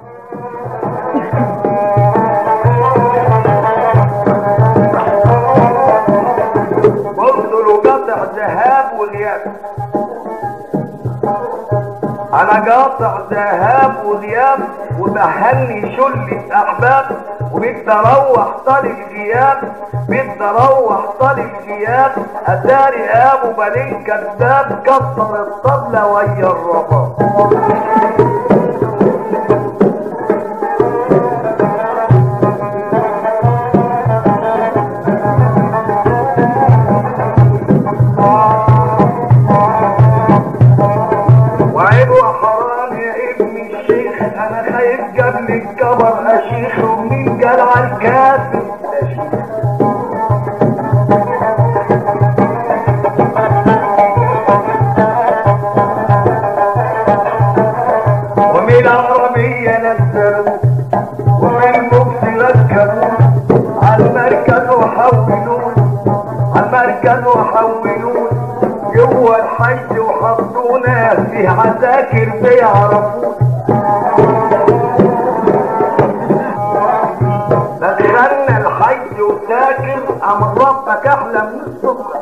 قلت له قطع ذهاب وغياب انا قاطع ذهاب وغياب ومهلني شلة احباب وبدي اروح طال الغياب بدي اروح طال الغياب اتاري ابو بليل كذاب كسر الطبلة ويا الرباب وعيب وحرام يا ابن الشيخ انا خايف قبل الكبر اشيخ ومين قال على الكاسب أشيخ. ومن العربية نزلوا ومن المبس ركبوا على المركز وحولون على المركز وحولون جوه الحج وحطونا في عساكر بيعرفون دخلنا الحج وساكن ام ربك احلى من الصبح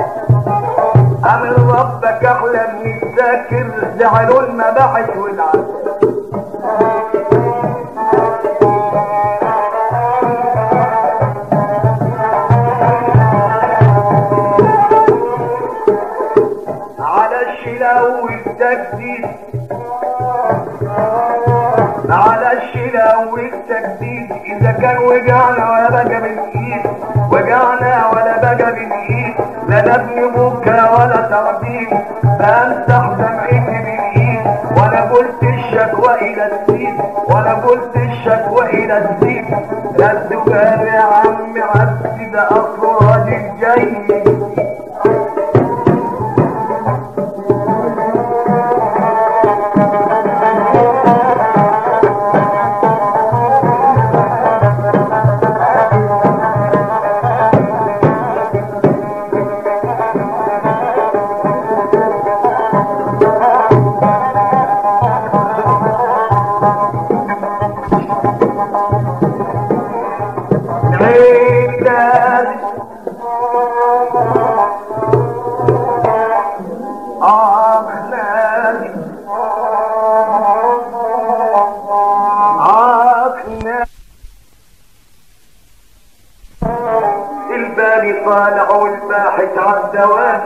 ام ربك احلى من الساكر زعلوا المباحث والعسل على الشلاو والتجديد على الشلاو والتجديد اذا كان وجعنا ولا بقى من ايد وجعنا ولا بقى من ايد لا نبني بكى ولا تقديم فامسح دمعتي بالايد ولا قلت الشكوى الى السيد ولا قلت الشكوى الى السيد ردوا قال يا عم عبد ده اصله راجل جاي عيدان عقلاني عقلاني البالي طالع والباحث عالدوام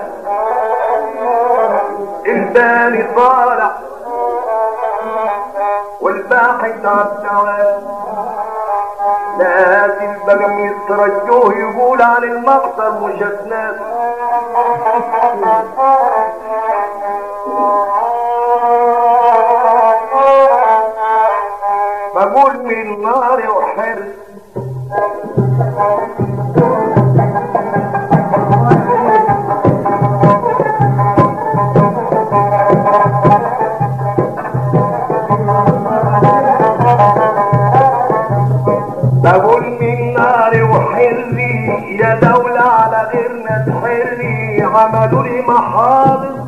البالي طالع والباحث عالدوام لازم بقى يترجوه يقول عن المقصر مش اسنان بقول من نار وحرس بقول من نار وحري يا دولة على غيرنا تحري عملوا لي محاضر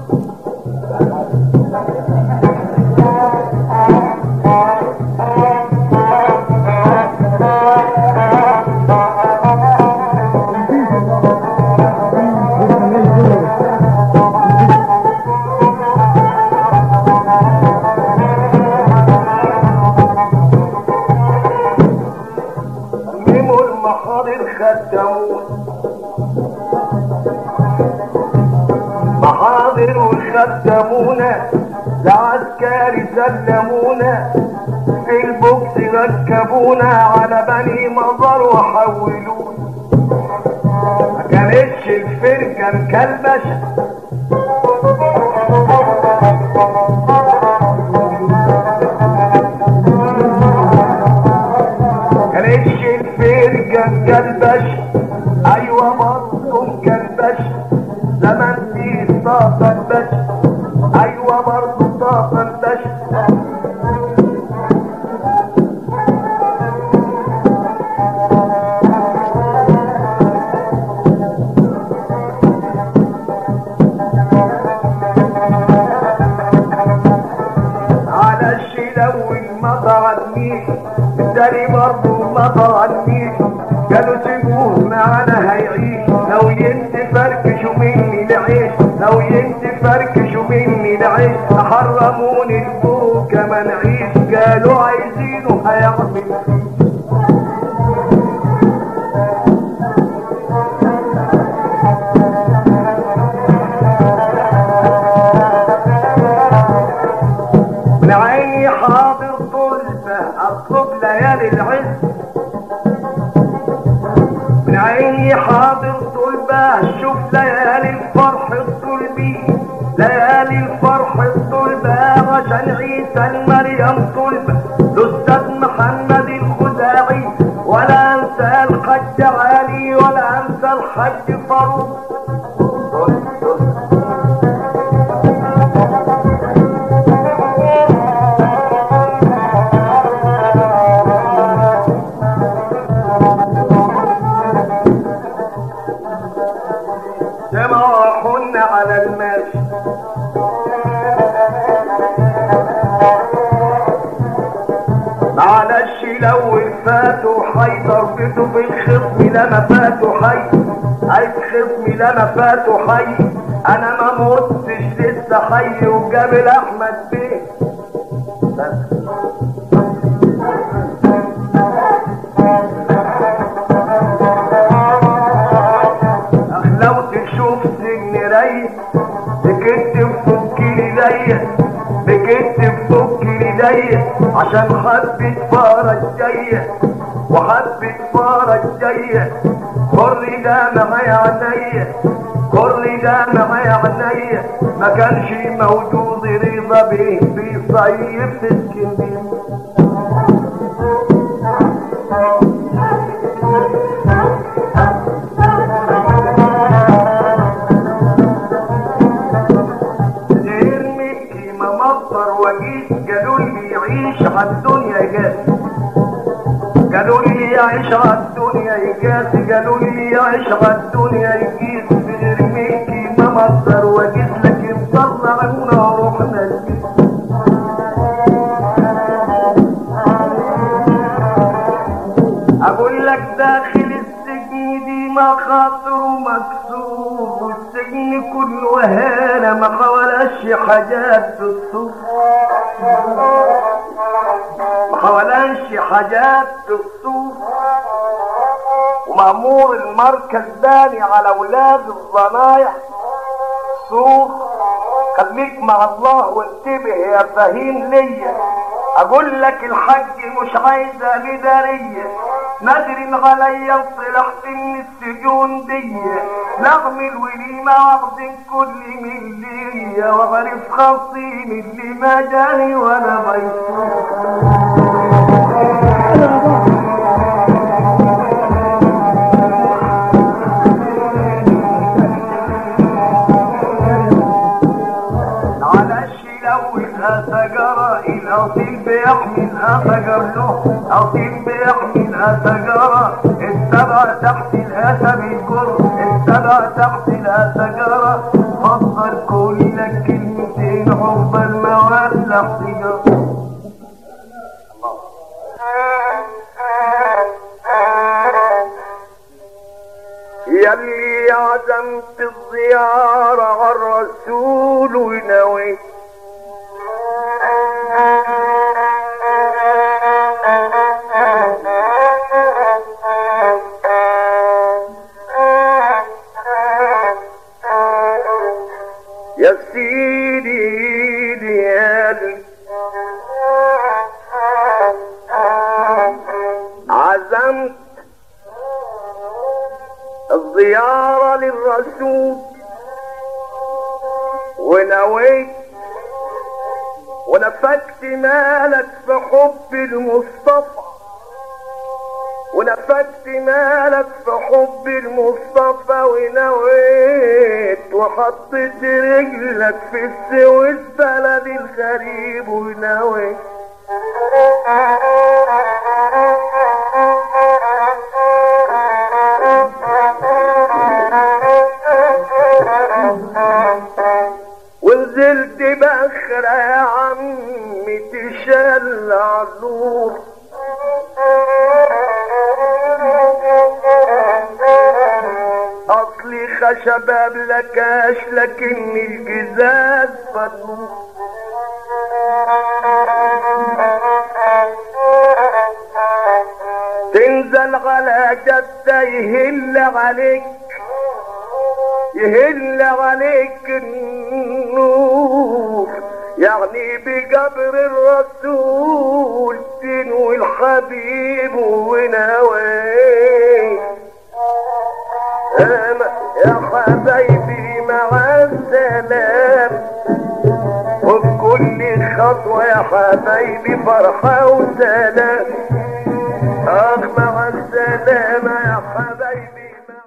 علموا المحاضر خدمون محاضر وخدمونا لعسكري سلمونا في البوكس ركبونا على بني مظر وحولونا ما كانتش الفرقة مكلبشة كانتش الفرقة مكلبش ايوه برضه مكلبش زمان فيه طاقة بش ايوه برضه طاقة بش طعنيش التاني برضه ما طعنيش قالوا سيبوه معانا هيعيش لو ينتفركشوا مني العيش لو ينتفركشوا مني العيش حرموني البوكة ما نعيش قالوا عايزينه هيعمل من عيني حاضر طلبة اطلب ليالي العز من عيني حاضر طلبة شوف ليالي الفرح الطلبي ليالي الفرح الطلبة عشان عيسى المريم طلبة الأستاذ محمد الخزاعي ولا أنسى الحج علي ولا أنسى الحج فاروق سمعهن على الماشي معلش لو فاتوا حي ضربته في الخصم لما فاتوا حي عايز خصمي لما فاتوا حي انا ما متش لسه حي وجابل احمد بيه بس أخ لو تشوف سجن ريح بكتب فك ليا بكتب فك ليا عشان حبة فرج جاية وحبة فرج جاية كل ده معايا عينيا كل ده معايا عينيا ما كانش موجود رضا بيه بيصيف في اسكندريه غير مكي ما مطر وجيت قالوا لي يعيش على الدنيا يجاز قالوا لي يعيش على الدنيا يجاز قالوا لي يعيش على الدنيا يجيز غير مكي ما مطر وجيت لكن طلعونا ورحنا البيت اقول لك داخل السجن دي مخاطر مكسور والسجن كله هانة ما حولاش حاجات في الصوف ما حولاش حاجات في الصوف ومأمور المركز داني على اولاد الضنايع صوف خليك مع الله وانتبه يا فهيم ليا اقول لك الحج مش عايزه بداريه ندري عليا طلعت من السجون دي نعمل وليمة واخد كل من ليا واعرف خصيم اللي ما جاني ولا ميسور على الشلو الأسجرة الأصيل بيحمي الأسجر له أصيل بيحمي الأسجرة السبع تحت الأسى بالكر السبع تحت الأسجرة فضل كلك كلمتين حب المواد لاحتجار يلي عزمت الزيارة على الرسول ونويت يا سيدي ديالي عزمت الزيارة للرسول ونويت ونفكت مالك في حب المصطفى ونفكت مالك في حب المصطفى ونويت وحطيت رجلك في السويس بلد الغريب ونويت ونزلت بخرة يا عمي تشلع له نور اصلي خشبة بلكاش لكن الجزاز فتنور تنزل على جدة يهل عليك يهل عليك النور يعني بقبر الرسول تنوي الحبيب ونويه أما يا حبايبي مع السلام وبكل خطوة يا حبايبي فرحة وسلام